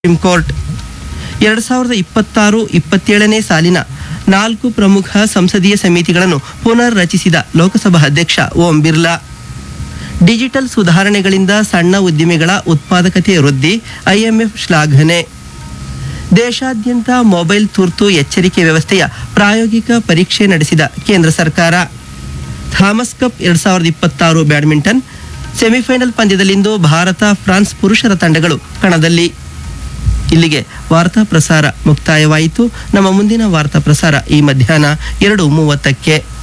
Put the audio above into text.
supreme court ಎರಡು ಸಾವಿರದ ಇಪ್ಪತ್ತಾರು ಇಪ್ಪತ್ತೇಳನೇ ಸಾಲಿನ ನಾಲ್ಕು ಪ್ರಮುಖ ಸಂಸದೀಯ ಸಮಿತಿಗಳನ್ನು ಪುನರ್ ರಚಿಸಿದ ಲೋಕಸಭಾ ಅಧ್ಯಕ್ಷ ಓಂ ಬಿರ್ಲಾ ಡಿಜಿಟಲ್ ಸುಧಾರಣೆಗಳಿಂದ ಸಣ್ಣ ಉದ್ದಿಮೆಗಳ ಉತ್ಪಾದಕತೆ ವೃದ್ಧಿ ಐಎಂಎಫ್ ಶ್ಲಾಘನೆ ದೇಶಾದ್ಯಂತ ಮೊಬೈಲ್ ತುರ್ತು ಎಚ್ಚರಿಕೆ ವ್ಯವಸ್ಥೆಯ ಪ್ರಾಯೋಗಿಕ ಪರೀಕ್ಷೆ ನಡೆಸಿದ ಕೇಂದ್ರ ಸರ್ಕಾರ ಥಾಮಸ್ ಕಪ್ ಎರಡ್ ಸಾವಿರದ ಇಪ್ಪತ್ತಾರು ಬ್ಯಾಡ್ಮಿಂಟನ್ ಸೆಮಿಫೈನಲ್ ಪಂದ್ಯದಲ್ಲಿಂದು ಭಾರತ ಫ್ರಾನ್ಸ್ ಪುರುಷರ ತಂಡಗಳು ಕಣದಲ್ಲಿ ಇಲ್ಲಿಗೆ ವಾರ್ತಾ ಪ್ರಸಾರ ಮುಕ್ತಾಯವಾಯಿತು ನಮ್ಮ ಮುಂದಿನ ವಾರ್ತಾ ಪ್ರಸಾರ ಈ ಮಧ್ಯಾಹ್ನ ಎರಡು ಮೂವತ್ತಕ್ಕೆ